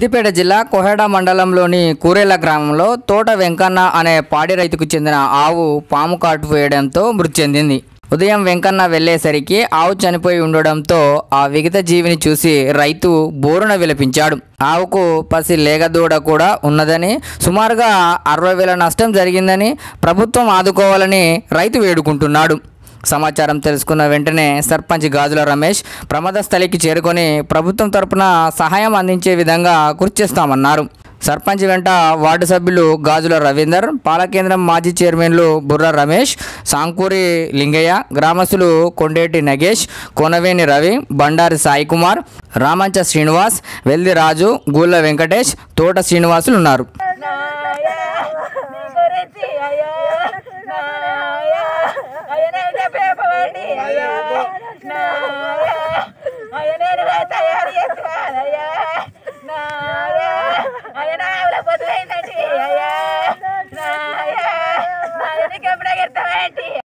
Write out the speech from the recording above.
సిద్దిపేట జిల్లా కోహెడ మండలంలోని కూరేల గ్రామంలో తోట వెంకన్న అనే పాడి రైతుకు చెందిన ఆవు పాము కాటు వేయడంతో మృతి చెందింది ఉదయం వెంకన్న వెళ్ళేసరికి ఆవు చనిపోయి ఉండడంతో ఆ విగత జీవిని చూసి రైతు బోరున విలపించాడు ఆవుకు పసి లేగదూడ కూడా ఉన్నదని సుమారుగా అరవై వేల నష్టం జరిగిందని ప్రభుత్వం ఆదుకోవాలని రైతు వేడుకుంటున్నాడు సమాచారం తెలుసుకున్న వెంటనే సర్పంచ్ గాజుల రమేష్ ప్రమాద స్థలికి చేరుకొని ప్రభుత్వం తరపున సహాయం అందించే విధంగా కృషి చేస్తామన్నారు సర్పంచ్ వెంట వార్డు సభ్యులు గాజుల రవీందర్ పాలకేంద్రం మాజీ చైర్మన్లు బుర్ర రమేష్ సాంకూరి లింగయ్య గ్రామస్తులు కొండేటి నగేష్ కోనవేని రవి బండారి సాయి కుమార్ రామంచ శ్రీనివాస్ వెల్ది రాజు గూళ్ళ వెంకటేష్ తోట శ్రీనివాసులు ఉన్నారు నాయా నీ గురించి అయ్యా నాయా అయ్యనే పేపవండి అయ్యా నాయా అయ్యనే తయారు చేసుకోవాలయ్యా నాయా అయ్యన ఆవిడ పొద్దులైందండి అయ్యా నాయా నాయనకి ఎప్పుడే ఎడతామేంటి